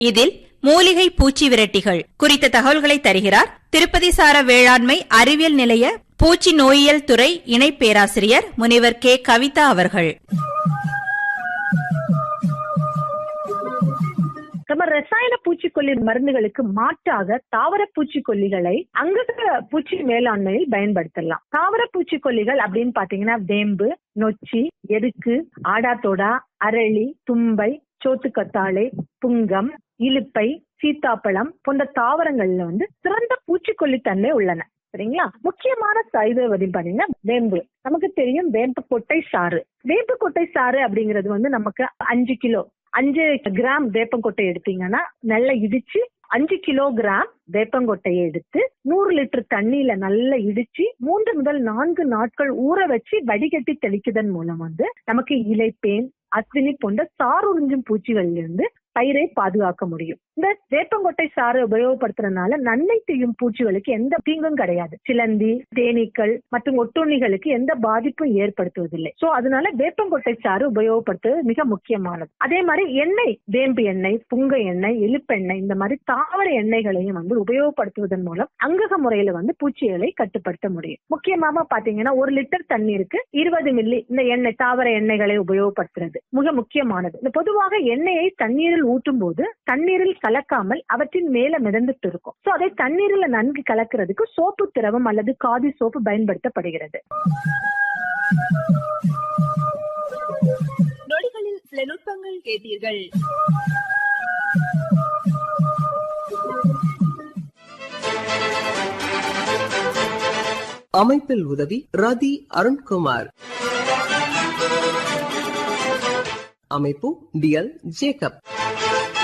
இதில் மூலிகை பூச்சி விரட்டிகள் குறித்த தகவல்களை தருகிறார் திருப்பதி சார வேளாண்மை அறிவியல் நிலைய பூச்சி நோயியல் துறை இணை பேராசிரியர் முனைவர் கே கவிதா அவர்கள் நம்ம ரசாயன பூச்சிக்கொல்லி மருந்துகளுக்கு மாற்றாக தாவர பூச்சிக்கொல்லிகளை அங்கக பூச்சி மேலாண்மையில் பயன்படுத்தலாம் தாவர பூச்சிக்கொல்லிகள் அப்படின்னு பாத்தீங்கன்னா வேம்பு நொச்சி எருக்கு ஆடாத்தோடா அரளி தும்பை சோத்துக்கத்தாழை புங்கம் இலுப்பை சீத்தாப்பழம் போன்ற தாவரங்கள்ல வந்து சிறந்த பூச்சிக்கொல்லி தன்மை உள்ளன சரிங்களா முக்கியமான இது வந்து பாத்தீங்கன்னா வேம்பு நமக்கு தெரியும் வேம்பு கொட்டை சாறு வேம்பு கொட்டை சாறு அப்படிங்கிறது வந்து நமக்கு அஞ்சு கிலோ அஞ்சு கிராம் வேப்பங்கொட்டை எடுத்தீங்கன்னா நல்லா இடிச்சு அஞ்சு கிலோகிராம் வேப்பங்கொட்டையை எடுத்து நூறு லிட்டர் தண்ணியில நல்லா இடிச்சு மூன்று முதல் நான்கு நாட்கள் ஊற வச்சு வடிகட்டி தெளிக்குதன் மூலம் வந்து நமக்கு இலைப்பேன் அஸ்வினி போன்ற சார் உறிஞ்சும் பூச்சிகள்ல இருந்து பயிரை பாதுகாக்க முடியும் இந்த வேப்பங்கொட்டை சாறு உபயோகப்படுத்துறதுனால நன்மை செய்யும் பூச்சிகளுக்கு எந்த தீங்கும் கிடையாது சிலந்தி தேனீக்கள் மற்றும் ஒட்டுண்ணிகளுக்கு எந்த பாதிப்பும் ஏற்படுத்துவதில்லை சோ அதனால வேப்பங்கொட்டை சாறு உபயோகப்படுத்துவது மிக முக்கியமானது அதே மாதிரி எண்ணெய் வேம்பு எண்ணெய் புங்க எண்ணெய் எலுப்பெண்ணெய் இந்த மாதிரி தாவர எண்ணெய்களையும் வந்து உபயோகப்படுத்துவதன் மூலம் அங்கக முறையில வந்து பூச்சிகளை கட்டுப்படுத்த முடியும் முக்கியமாக பாத்தீங்கன்னா ஒரு லிட்டர் தண்ணீருக்கு இருபது மில்லி இந்த எண்ணெய் தாவர எண்ணெய்களை உபயோகப்படுத்துறது மிக முக்கியமானது இந்த பொதுவாக எண்ணெயை தண்ணீரில் ஊற்றும் போது தண்ணீரில் கலக்காமல் அவற்றின் மேல மிதந்துட்டு இருக்கும் சோ அதை தண்ணீரில் நன்கு கலக்கிறதுக்கு சோப்பு திரவம் அல்லது காதி சோப்பு பயன்படுத்தப்படுகிறது நொடிகளில் சில நுட்பங்கள் கேட்டீர்கள் அமைப்பில் உதவி ரதி அருண்குமார் அமைப்பு டிஎல் ஜேக்கப்